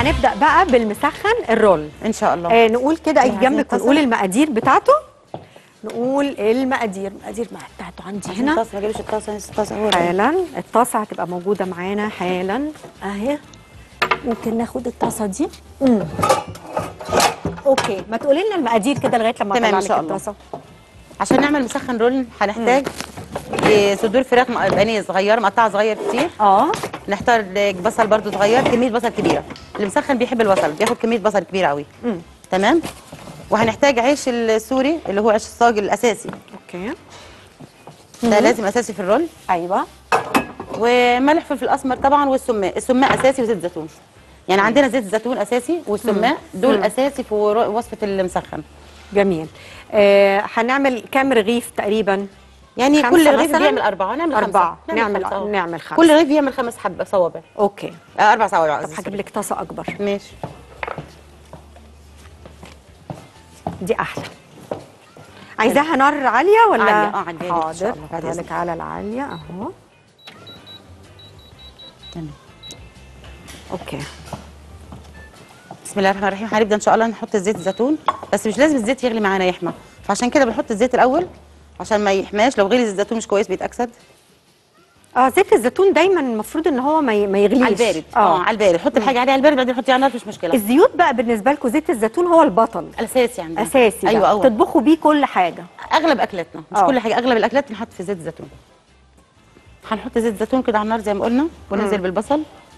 هنبدا بقى بالمسخن الرول ان شاء الله آه نقول كده اي عايزين جنبك طاسة؟ ونقول المقادير بتاعته نقول المقادير المقادير بتاعته عندي عشان هنا الطاسه ما اجيبش الطاسه الطاسه هو حالا الطاسه هتبقى موجوده معانا حالا اهي ممكن ناخد الطاسه دي امم اوكي ما تقولي لنا المقادير كده لغايه لما تمام، اطلع إن لك شاء الله. الطاسه عشان نعمل مسخن رول هنحتاج إيه، صدور فراخ م- بانيه صغيره مقطعه صغير كتير اه نحتاج بصل برضو صغير كميه بصل كبيره المسخن بيحب البصل بياخد كميه بصل كبيره قوي مم. تمام وهنحتاج عيش السوري اللي هو عيش الصاج الاساسي اوكي ده لازم اساسي في الرول ايوه وملح فلفل اسمر طبعا والسماق السماق اساسي وزيت زيتون يعني عندنا زيت زيتون اساسي والسماق دول اساسي في ور- وصفه المسخن جميل آه هنعمل كام رغيف تقريبا يعني خمسة كل رغيف مثلاً؟ بيعمل أربعة نعمل خمسة أربعة. نعمل نعمل- خمسة أهو. نعمل خمسة. كل رغيف يعمل خمس حب صوابع اوكي آه أربع صوابع طب قصدي. هجيب لك طاسه اكبر ماشي دي احلى عايزاها نار عاليه ولا عالية، آه، عالية إن شاء حاضر الله، بعد هديها إذنك. لك على العاليه اهو تمام اوكي بسم الله الرحمن الرحيم هنبدا ان شاء الله نحط زيت الزيتون بس مش لازم الزيت يغلي معانا يحمى فعشان كده بنحط الزيت الاول عشان ما يحماش لو غلي زيت الزيتون مش كويس بيتاكسد اه زيت الزيتون دايما المفروض ان هو ما ي- ما يغليش على البارد اه على البارد حط الحاجه عليها على البارد بعدين حطيها على النار مش مشكله الزيوت بقى بالنسبه لكم زيت الزيتون هو البطل اساسي عندنا اساسي ايوه بقى. ايوه تطبخوا بيه كل حاجه اغلب اكلاتنا مش آه. كل حاجه اغلب الاكلات بنحط في زيت الزيتون هنحط زيت الزيتون كده على النار زي ما قلنا وننزل بالبصل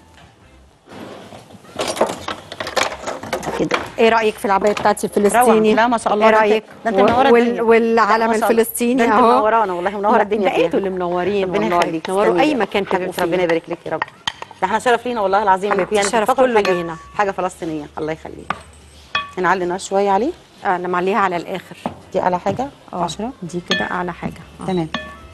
كده ايه رايك في العبايه بتاعتي روعة. الفلسطيني لا ما شاء الله ايه ده أنت- رايك ده انت و- منوره وال- الدنيا والعلم لا، ما شاء الله. الفلسطيني ده انت اهو منورانا والله منوره الدنيا ده انتوا فيها. اللي منورين ربنا والله يخليك تنوروا تسلمي اي لي. مكان تبقوا حبيبتي ربنا فيه يبارك لك يا رب ده احنا شرف لينا والله العظيم حبيبتي، يعني الشرف بتفخر كله حاجة- لينا. حاجه فلسطينيه الله يخليك هنعلي النار شويه عليه آه، انا معليها على الاخر دي اعلى حاجه اه 10 دي كده اعلى حاجه آه. تمام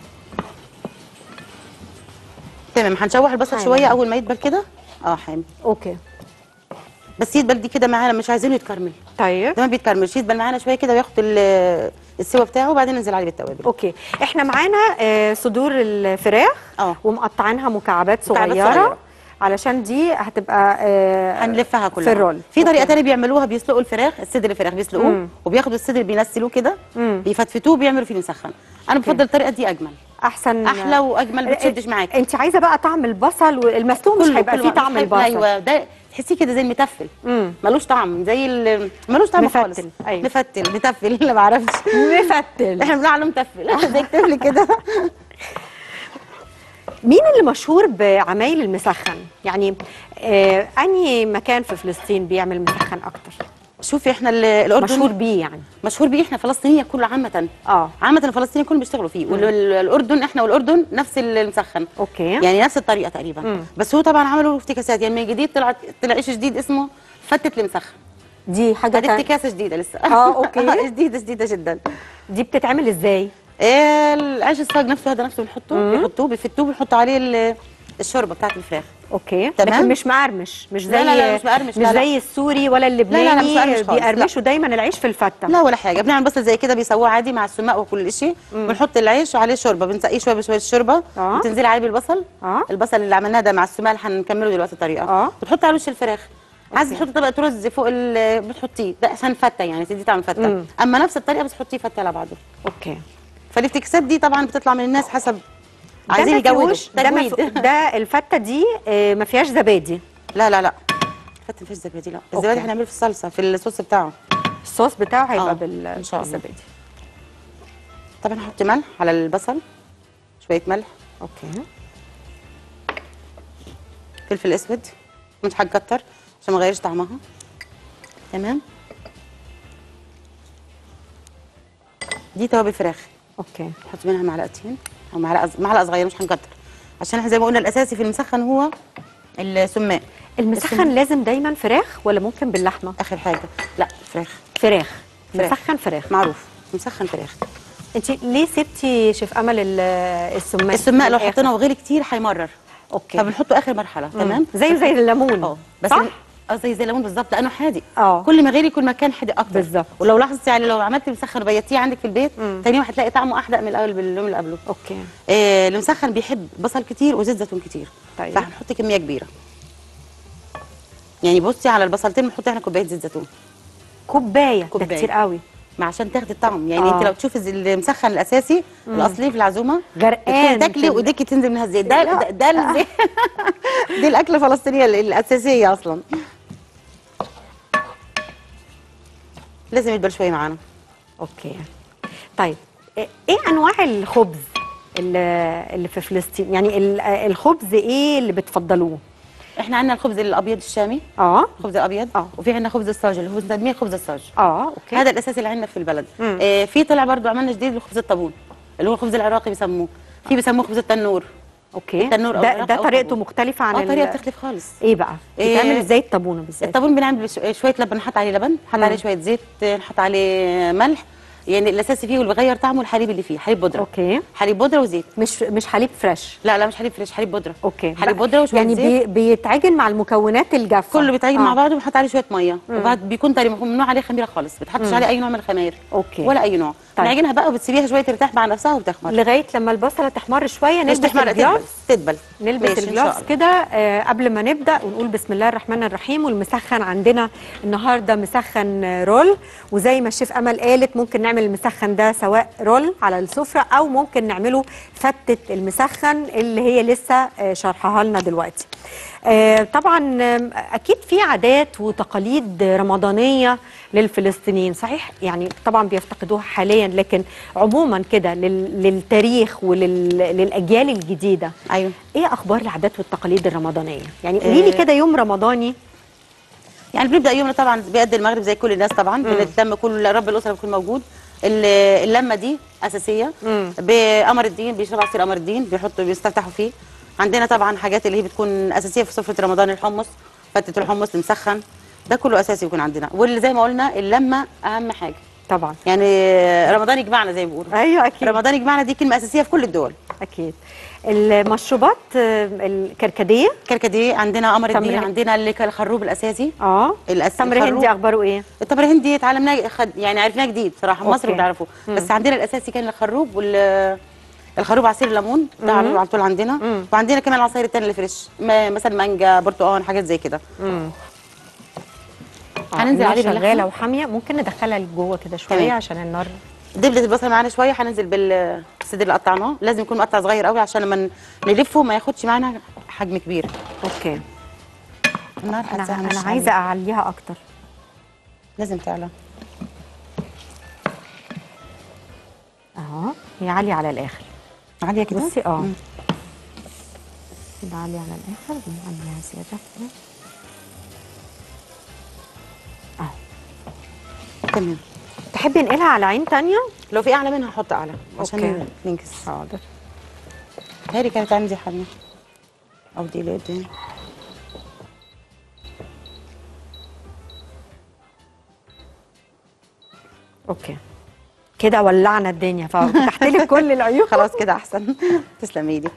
تمام هنشوح البصل حامي. شويه اول ما يدبل كده اه حامي اوكي بس يدبل دي كده معانا مش عايزينه يتكرمل طيب ده ما بيتكرملش يدبل معانا شويه كده وياخد ال- السوا بتاعه وبعدين ننزل عليه بالتوابل اوكي احنا معانا آه، صدور الفراخ اه. ومقطعينها مكعبات مكعبات صغيره صغيرة. علشان دي هتبقى آه، هنلفها كلها في الرول في طريقه أوكي. تانية بيعملوها بيسلقوا الفراخ الصدر الفراخ بيسلقوه مم. وبياخدوا الصدر بينسلوه كده مم. بيفتفتوه بيعملوا فيه مسخن انا بفضل الطريقه دي اجمل احسن احلى واجمل ما بتشدش معاك انت عايزه بقى طعم البصل والمسلوق مش هيبقى فيه طعم مش هيبقى- البصل ايوه ده تحسيه كده زي المتفل امم ملوش طعم زي ال- ملوش طعم مفتل، خالص أيوة. مفتل متفل اللي ما اعرفش مفتل احنا بنقول عليه متفل زي التفل كده مين اللي مشهور بعمايل المسخن يعني آه انهي مكان في فلسطين بيعمل مسخن اكتر شوفي احنا ال- الاردن مشهور بيه يعني مشهور بيه احنا فلسطينيه كل عامه اه عامه الفلسطينيين كلهم بيشتغلوا فيه والاردن احنا والاردن نفس المسخن اوكي يعني نفس الطريقه تقريبا مم. بس هو طبعا عملوا افتكاسات يعني من جديد طلع طلع عيش جديد اسمه فتت المسخن دي حاجه هذه تانية. افتكاسه جديده لسه آه، أوكي. جديده جديده جدا دي بتتعمل ازاي إيه العيش الصاج نفسه هذا نفسه بنحطه بيحطوه بيفتوه بيحطوا عليه ال- الشوربه بتاعت الفراخ اوكي تمام. لكن مش مقرمش مش زي لا، لا، لا، مش مقرمش، مش لا، لا. زي السوري ولا لا، لا، اللبناني مش مقرمش خالص، لا. بيقرمشوا دايما العيش في الفته لا ولا حاجه بنعمل بصل زي كده بيسووه عادي مع السماق وكل شيء بنحط العيش وعليه شوربه بنسقيه شويه بشويه الشوربه آه. وتنزلي عليه بالبصل آه. البصل اللي عملناه ده مع السماق اللي هنكمله دلوقتي الطريقه آه. وتحطي على وش الفراخ عايزه تحطي طبقه رز فوق ال- بتحطيه ده عشان فته يعني تدي طعم فته مم. اما نفس الطريقه بتحطيه فته على بعضه اوكي فالافتكاسات دي طبعا بتطلع من الناس حسب ده عايزين ما يجودوا فيهوش- ده ما تجويد في- ده الفته دي آه، ما فيهاش زبادي لا لا لا فته مفيش زبادي لا الزبادي أوكي. هنعمله في الصلصه في الصوص بتاعه الصوص بتاعه هيبقى آه، بال إن شاء الله. بالزبادي طبعا هحط ملح على البصل شويه ملح اوكي فلفل اسود مش هتكتر عشان ما اغيرش طعمها تمام دي توابل فراخ اوكي نحط منها معلقتين او معلقه معلقه صغيره مش هنكتر عشان احنا زي ما قلنا الاساسي في المسخن هو السماق المسخن لازم دايما فراخ ولا ممكن باللحمه اخر حاجه لا فراخ فراخ فراخ. مسخن فراخ معروف مسخن فراخ انت ليه سبتي شيف امل ال- السماق السماق لو للآخر؟ حطيناه وغلي كتير هيمرر اوكي فبنحطه اخر مرحله تمام زي زي الليمون اه بس صح؟ اه زي زي الليمون بالظبط لانه حادق اه. كل ما غلي كل ما كان حادق اكتر بالظبط. ولو لاحظتي يعني لو عملتي مسخن بيتيه عندك في البيت مم. تاني يوم هتلاقي طعمه احدق من الاول باليوم اللي قبله اوكي آه المسخن بيحب بصل كتير وزيت زيتون كتير طيب. فهنحط كميه كبيره يعني بصي على البصلتين بنحط احنا كوبايه زيت زيتون كوبايه ده كوباية. كتير قوي ما عشان تاخدي الطعم يعني آه. انت لو تشوفي الز- المسخن الاساسي الاصلي في العزومه غرقان تدخلي تاكلي في ال- وايديكي تنزل منها الزيت ده لا. ده, ده الزيت دي الاكله الفلسطينيه ال- الاساسيه اصلا لازم يدبل شويه معانا اوكي طيب ايه انواع الخبز اللي اللي في فلسطين يعني ال- الخبز ايه اللي بتفضلوه احنا عندنا الخبز الابيض الشامي اه الخبز الابيض آه. وفي عندنا خبز الصاج اللي هو بنسميه خبز الصاج اه اوكي هذا الاساس اللي عندنا في البلد مم. آه في طلع برضو عملنا جديد الخبز الطابون اللي هو الخبز العراقي بيسموه في بيسموه خبز التنور اوكي التنور أو ده, العراق ده أو طريقته طابون. مختلفه عن اه ال- طريقه بتختلف خالص ايه بقى إيه، بيتعمل ازاي الطابونه بالذات الطابون بنعمل بش- شويه لبن نحط عليه لبن نحط مم. عليه شويه زيت نحط عليه ملح يعني الاساسي فيه واللي بيغير طعمه الحليب اللي فيه حليب بودره اوكي حليب بودره وزيت مش مش حليب فريش لا لا مش حليب فريش حليب بودره اوكي حليب بقى- بودره وشويه يعني زيت بي بيتعجن مع المكونات الجافه كله بيتعجن آه. مع بعضه وبنحط عليه شويه ميه وبعد بيكون طري ممنوع عليه خميره خالص ما بتحطش عليه اي نوع من الخماير أوكي. ولا اي نوع طيب. بنعجنها بقى وبتسيبيها شويه ترتاح مع نفسها وبتخمر لغايه لما البصله تحمر شويه مش نلبس تحمر تدبل الجلافز تدبل نلبس ماشي، إن شاء الجلافز الله. كده آه، قبل ما نبدا ونقول بسم الله الرحمن الرحيم والمسخن عندنا النهارده مسخن آه، رول وزي ما الشيف امل قالت ممكن نعمل المسخن ده سواء رول على السفره او ممكن نعمله فتة المسخن اللي هي لسه آه، شرحها لنا دلوقتي آه، طبعا آم، اكيد في عادات وتقاليد رمضانيه للفلسطينيين صحيح يعني طبعا بيفتقدوها حاليا لكن عموما كده لل- للتاريخ وللاجيال الجديده ايوه ايه اخبار العادات والتقاليد الرمضانيه يعني قولي لي آه، كده يوم رمضاني يعني بنبدا يومنا طبعا بيقد المغرب زي كل الناس طبعا بنتلم كل رب الاسره بيكون موجود ال- اللمه دي اساسيه مم. بقمر الدين بيشربوا عصير قمر الدين بيحطوا بيستفتحوا فيه عندنا طبعا حاجات اللي هي بتكون اساسيه في سفره رمضان الحمص فتة الحمص المسخن ده كله اساسي بيكون عندنا واللي زي ما قلنا اللمه اهم حاجه طبعا يعني رمضان يجمعنا زي ما بيقولوا ايوه اكيد رمضان يجمعنا دي كلمه اساسيه في كل الدول اكيد المشروبات آه، الكركديه كركديه عندنا قمر الدين تمر- عندنا اللي كان الخروب الاساسي اه الأس- تمر الخروب. هندي اخباره ايه التمر الهندي اتعلمناه خد يعني عرفناه جديد صراحه مصر أوكي. بنعرفه بس عندنا الاساسي كان الخروب وال الخروب عصير الليمون ده على على طول عندنا مم. وعندنا كمان العصاير التانية الفريش ما- مثلا مانجا برتقال حاجات زي كده امم هننزل عليه شغاله باللحمة. وحاميه ممكن ندخلها لجوه كده شويه تمام. عشان النار دبلة البصل معانا شويه هننزل بالصدر اللي قطعناه لازم يكون مقطع صغير قوي عشان لما نلفه ما ياخدش معانا حجم كبير اوكي النار انا حاساها انا مش عايزه عالية. اعليها اكتر لازم تعلى اهو هي عاليه على الاخر عاليه كده بصي اه مم. كده عاليه على الاخر بنعليها زياده كده اهو تمام تحبي انقلها على عين تانية لو في اعلى منها هحط اعلى عشان أوكي. ننكس حاضر هاري كانت عندي حاميه او دي اللي قدام اوكي كده ولعنا الدنيا ففتحت لك كل العيوب خلاص كده احسن تسلمي لي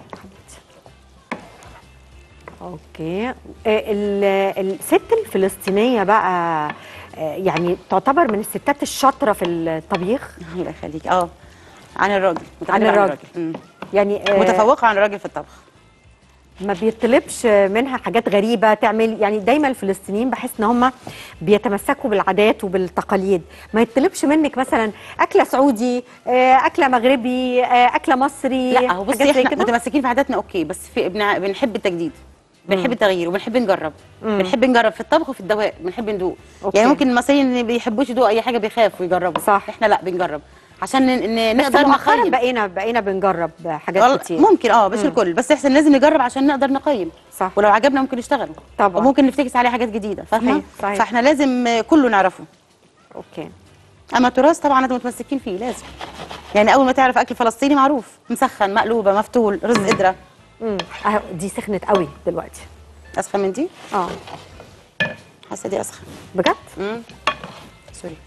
اوكي آه، ال- الست الفلسطينيه بقى آه، يعني تعتبر من الستات الشاطره في الطبيخ الله يخليك اه عن الراجل عن متغلبة الراجل. مم. يعني آه، متفوقه عن الراجل في الطبخ ما بيطلبش منها حاجات غريبه تعمل يعني دايما الفلسطينيين بحس ان هم بيتمسكوا بالعادات وبالتقاليد ما يطلبش منك مثلا اكله سعودي آه، اكله مغربي آه، اكله مصري لا هو بصي حاجات زي احنا كده متمسكين في عاداتنا اوكي بس في بنع- بنحب التجديد بنحب التغيير وبنحب نجرب مم. بنحب نجرب في الطبخ وفي الدواء بنحب ندوق أوكي. يعني ممكن المصريين اللي بيحبوش يدوقوا اي حاجه بيخافوا يجربوا صح. احنا لا بنجرب عشان ن- ن- بس نقدر مؤخرا نقيم بقينا بقينا بنجرب حاجات والله كتير ممكن اه مش الكل بس احسن لازم نجرب عشان نقدر نقيم صح. ولو عجبنا ممكن نشتغل طبعا. وممكن نفتكس عليه حاجات جديده فاهمه صحيح، صحيح. فاحنا لازم آه، كله نعرفه اوكي اما التراث طبعا انتوا متمسكين فيه لازم يعني اول ما تعرف اكل فلسطيني معروف مسخن مقلوبه مفتول رز قدره امم اهو دي سخنت قوي دلوقتي اسخن من دي اه حاسه دي اسخن بجد امم سوري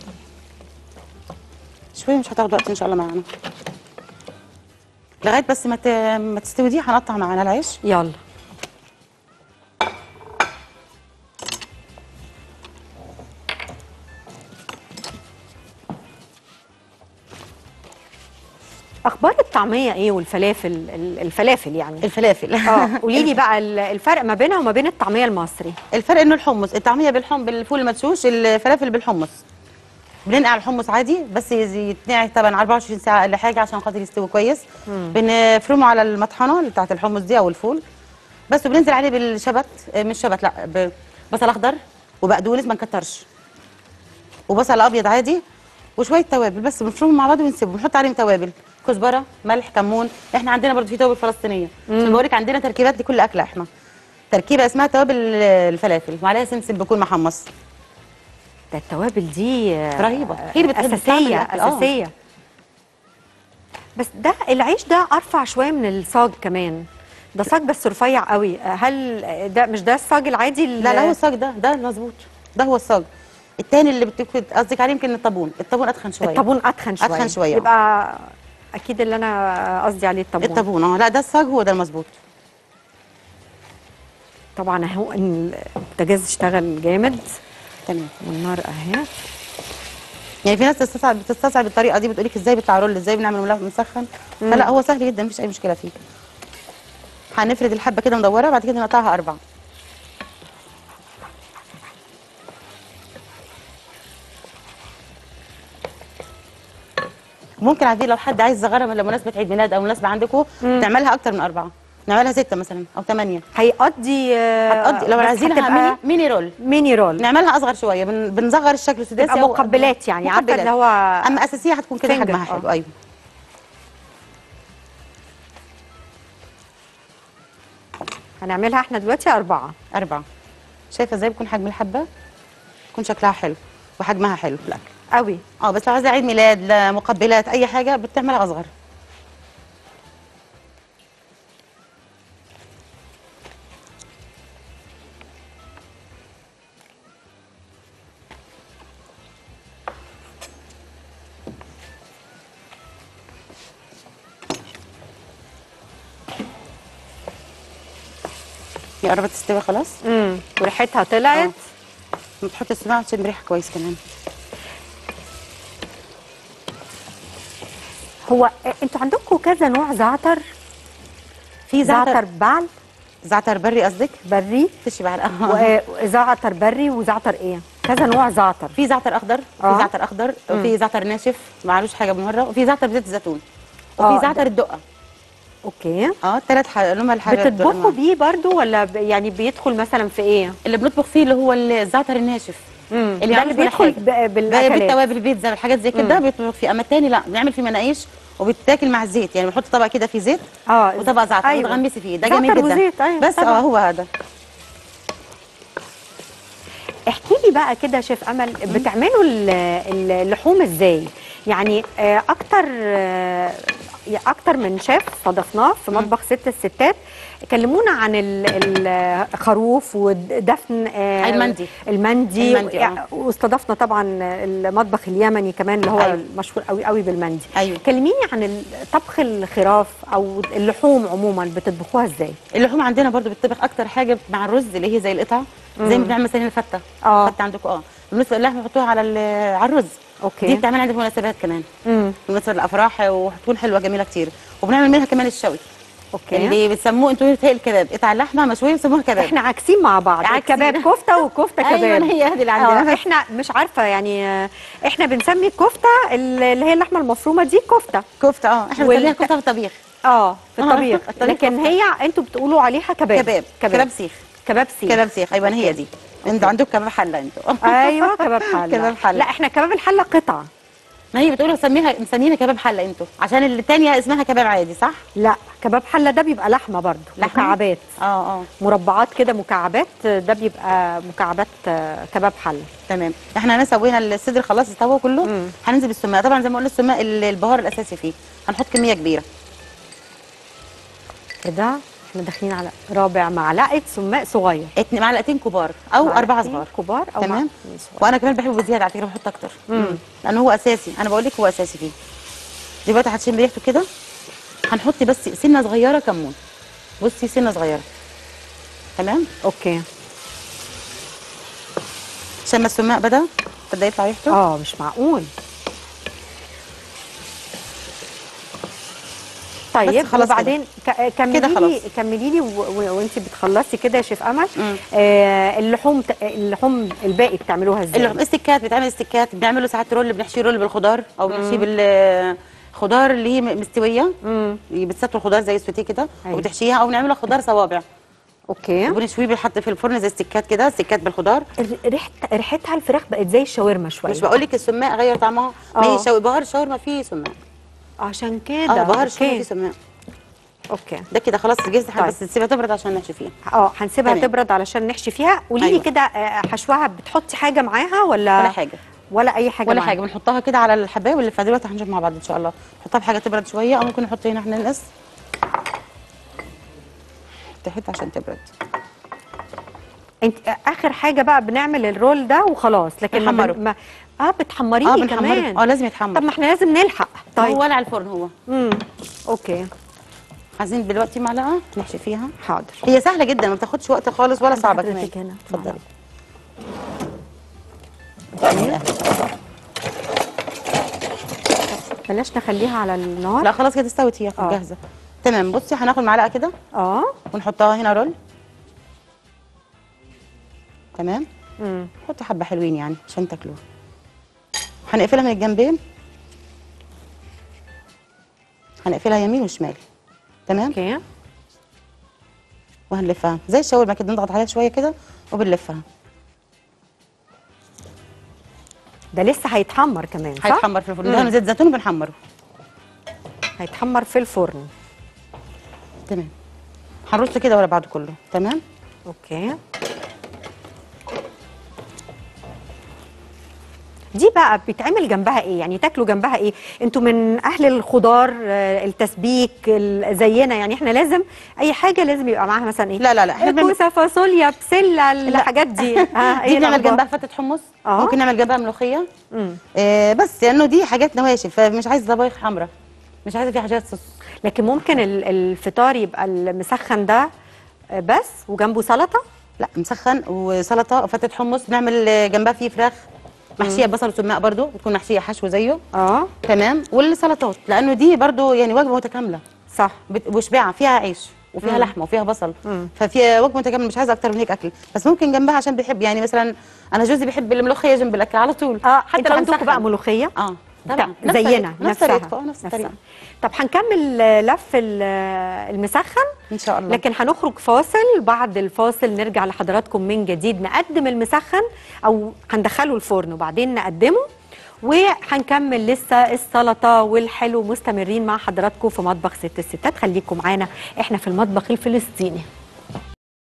شويه مش هتاخد وقت ان شاء الله معانا لغايه بس ما ت... ما تستوي دي هنقطع معانا العيش يلا اخبار الطعميه ايه والفلافل ال- الفلافل يعني الفلافل اه قولي لي بقى ال- الفرق ما بينها وما بين الطعميه المصري الفرق انه الحمص الطعميه بالحم بالفول المدشوش الفلافل بالحمص بننقع الحمص عادي بس يز- يتنقع طبعا 24 ساعه اقل حاجه عشان خاطر يستوي كويس بنفرمه على المطحنه اللي بتاعت الحمص دي او الفول بس وبننزل عليه بالشبت آه، مش شبت لا ب- بصل اخضر وبقدونس ما نكترش وبصل ابيض عادي وشويه توابل بس بنفرمهم مع بعض ونسيبهم بنحط عليهم توابل كزبره ملح كمون احنا عندنا برضو في توابل فلسطينيه عشان بوريك عندنا تركيبات لكل اكله احنا تركيبه اسمها توابل الفلافل وعليها سمسم بيكون محمص ده التوابل دي آه، رهيبة. هي اللي بتحب اساسيه تعمل الأكل. آه. اساسيه بس ده العيش ده ارفع شويه من الصاج كمان ده صاج بس رفيع قوي هل ده مش ده الصاج العادي ال- لا لا هو الصاج ده ده مظبوط ده هو الصاج التاني اللي بتك- قصدك عليه يمكن الطابون الطابون اتخن شويه الطابون اتخن شويه أتخن شوية. يبقى اكيد اللي انا قصدي عليه الطابون الطابون اه لا ده الصاج هو ده المظبوط طبعا اهو إن البوتاجاز اشتغل جامد تمام والنار اهي يعني في ناس بتستصعب بتستصعب الطريقه دي بتقول لك ازاي بيطلع رول ازاي بنعمل ملف مسخن فلا هو سهل جدا مفيش اي مشكله فيه هنفرد الحبه كده مدوره بعد كده نقطعها اربعه ممكن عادي لو حد عايز يصغرها من لمناسبه عيد ميلاد او مناسبه عندكم تعملها اكتر من اربعه نعملها سته مثلا او ثمانيه هيقضي آه، هتقضي لو بس عايزينها هتبقى ميني ميني رول ميني رول نعملها اصغر شويه بن... بنصغر الشكل السداسي تبقى أو- مقبلات يعني عارفه مقبلات. اللي هو اما اساسيه هتكون كده finger، حجمها آه. حلو ايوه هنعملها احنا دلوقتي اربعه أربعة شايفة ازاي بيكون حجم الحبة؟ بيكون شكلها حلو وحجمها حلو في الأكل قوي اه بس لو عايزة عيد ميلاد لا مقبلات أي حاجة بتعملها أصغر هي قربت تستوي خلاص امم وريحتها طلعت آه. بتحط السماعة تشم ريحة كويس كمان هو انتوا عندكم كذا نوع زعتر في زعتر زعتر بعل زعتر بري قصدك؟ بري تشبه على القهوة وزعتر بري وزعتر ايه كذا نوع زعتر في زعتر اخضر آه. في زعتر اخضر وفي زعتر ناشف معلوش حاجه بالمره وفي زعتر بزيت الزيتون آه، وفي ده- زعتر الدقه اوكي اه الثلاث حاجات اللي هم الحاجات دول بتطبخوا أنواع. بيه برضو ولا ب- يعني بيدخل مثلا في ايه اللي بنطبخ فيه اللي هو الزعتر الناشف اللي, اللي ده اللي معمول في بيدخل كل ب- حاجة. بالاكلات بالتوابل البيتزا والحاجات زي كده بيطبخ فيه اما الثاني لا بنعمل فيه مناقيش وبيتاكل مع الزيت يعني بنحط طبق كده فيه زيت اه وطبق زعتر أيوة. وتغمسي فيه ده زعتر جميل جدا وزيت، أيوة، بس طبعا. اه هو هذا احكي لي بقى كده يا شيف امل بتعملوا ال- ال- اللحوم ازاي يعني آه، اكتر آه، يا اكتر من شيف استضفناه في مطبخ ست الستات كلمونا عن ال- الخروف ودفن آه، المندي. المندي المندي، آه. يعني واستضفنا طبعا المطبخ اليمني كمان اللي هو أيوة. المشهور قوي قوي بالمندي أيوة. كلميني عن ال- طبخ الخراف او اللحوم عموما بتطبخوها ازاي اللحوم عندنا برضو بتطبخ اكتر حاجه مع الرز اللي هي زي القطع زي ما بنعمل مثلا الفته آه. الفته عندكم اه بالنسبه للحمه بيحطوها على ال- على الرز أوكي. دي بتعمل عندنا في مناسبات كمان امم بالنسبه للافراح وهتكون حلوه جميله كتير وبنعمل منها كمان الشوي اوكي اللي بتسموه انتوا هي الكباب قطع اللحمه مشويه بيسموها كباب احنا عاكسين مع بعض عاكسين. الكباب كفته وكفته كباب أيوة، هي هذه اللي عندنا. آه، احنا مش عارفه يعني آه، احنا بنسمي الكفته اللي هي اللحمه المفرومه دي كفته كفته اه احنا وال- بنسميها كفته في الطبيخ اه في آه، الطبيخ الطبيخ لكن كفتة. هي انتوا بتقولوا عليها كباب كباب كباب سيخ كباب سيخ كباب سيخ ايوه هي دي انتوا عندكم كباب حله انتوا ايوه كباب حله كباب حلة. لا احنا كباب الحله قطعه ما هي بتقولوا سميها مسمينها كباب حله انتوا عشان الثانيه اسمها كباب عادي صح لا كباب حله ده بيبقى لحمه برضو لحمة؟ مكعبات اه اه مربعات كده مكعبات ده بيبقى مكعبات آه، كباب حله تمام احنا هنا سوينا الصدر خلاص استوى كله مم. هننزل بالسماق طبعا زي ما قلنا السماق ال- البهار الاساسي فيه هنحط كميه كبيره كده احنا داخلين على رابع معلقه سماق صغير اتنين معلقتين كبار او اربعه معلقتين صغار كبار او تمام معلقتين صغار. وانا كمان بحبه بزياده على فكره بحط اكتر مم. لانه هو اساسي انا بقول لك هو اساسي فيه دلوقتي هتشم ريحته كده هنحط بس سنه صغيره كمون بصي سنه صغيره تمام اوكي شم السماق بدا بدا يطلع ريحته اه مش معقول طيب خلاص كده. وبعدين ك- كملي كده لي خلاص. كملي لي وانت بتخلصي كده يا شيف امل مم. آه اللحوم ت- اللحوم الباقي بتعملوها ازاي اللحم استكات بتعمل استكات بنعمله ساعات رول بنحشيه رول بالخضار او بنحشيه بالخضار اللي هي مستويه امم بتسطر الخضار زي السوتيه كده أيوة. وبتحشيها او نعملها خضار صوابع اوكي وبنشويه بنحط في الفرن زي استكات كده استكات بالخضار الر- ريحه ريحتها الفراخ بقت زي الشاورما شويه مش بقول لك السماق غير طعمها ما آه. هي شو... بهار الشاورما فيه سماق عشان كده اه بهار الشاورما اوكي فيه سماق اوكي ده كده خلاص جهز طيب. بس تسيبها تبرد عشان نحشي فيها اه هنسيبها تمام. تبرد علشان نحشي فيها قولي لي أيوة. كده آه، حشوها بتحطي حاجه معاها ولا ولا حاجه ولا اي حاجه ولا معاها. حاجه بنحطها كده على الحبايه واللي في دلوقتي هنشوف مع بعض ان شاء الله نحطها بحاجه تبرد شويه او ممكن نحط هنا احنا نقص تحت عشان تبرد انت اخر حاجه بقى بنعمل الرول ده وخلاص لكن ما بنحمره. بن... ما... اه بتحمريه اه كمان بنحمره اه لازم طب يتحمر ما احنا لازم نلحق طيب طيب هو ولا على الفرن هو امم اوكي عايزين دلوقتي معلقه نحشي فيها حاضر هي سهله جدا ما بتاخدش وقت خالص ولا عند صعبه حضرتك كمان هنا. اتفضلي بلاش نخليها على النار لا خلاص كده استوت هي آه. جاهزه تمام بصي هناخد معلقه كده اه ونحطها هنا رول تمام امم حطي حبه حلوين يعني عشان تاكلوها هنقفلها من الجنبين هنقفلها يمين وشمال تمام اوكي وهنلفها زي الشاورما كده نضغط عليها شويه كده وبنلفها ده لسه هيتحمر كمان صح هيتحمر في الفرن مم. دهن زيت زيتون وبنحمره هيتحمر في الفرن تمام هنرص كده ورا بعض كله تمام اوكي دي بقى بيتعمل جنبها ايه يعني تاكلوا جنبها ايه انتوا من اهل الخضار آه، التسبيك ال- زينا يعني احنا لازم اي حاجه لازم يبقى معاها مثلا ايه لا لا لا احنا بنعمل كوسه فاصوليا بسله الحاجات دي ها دي بنعمل الأخبار؟ جنبها فتة حمص آه. ممكن نعمل جنبها ملوخيه مم. آه بس لانه دي حاجات نواشف فمش عايزه طبايخ حمراء مش عايزه فيها حاجات صوص لكن ممكن ال- الفطار يبقى المسخن ده آه، بس وجنبه سلطه لا مسخن وسلطه وفتة حمص بنعمل آه، جنبها فيه فراخ محشيه بصل وسماق برضو بتكون محشيه حشو زيه اه تمام والسلطات لانه دي برضو يعني وجبه متكامله صح بت- مشبعه فيها عيش وفيها مم. لحمه وفيها بصل مم. ففيها وجبه متكامله مش عايزه اكتر من هيك اكل بس ممكن جنبها عشان بيحب يعني مثلا انا جوزي بيحب الملوخيه جنب الاكل على طول اه حتى انتوا لو عندكم مسخن. بقى ملوخيه اه بتاع- طبعا نفس زينا طريقته- نفس نفسها طريقته اه نفس نفسها. الطريقه طب هنكمل آه، لف ال- آه، المسخن ان شاء الله لكن هنخرج فاصل بعد الفاصل نرجع لحضراتكم من جديد نقدم المسخن او هندخله الفرن وبعدين نقدمه وهنكمل لسه السلطه والحلو مستمرين مع حضراتكم في مطبخ ست الستات خليكم معانا احنا في المطبخ الفلسطيني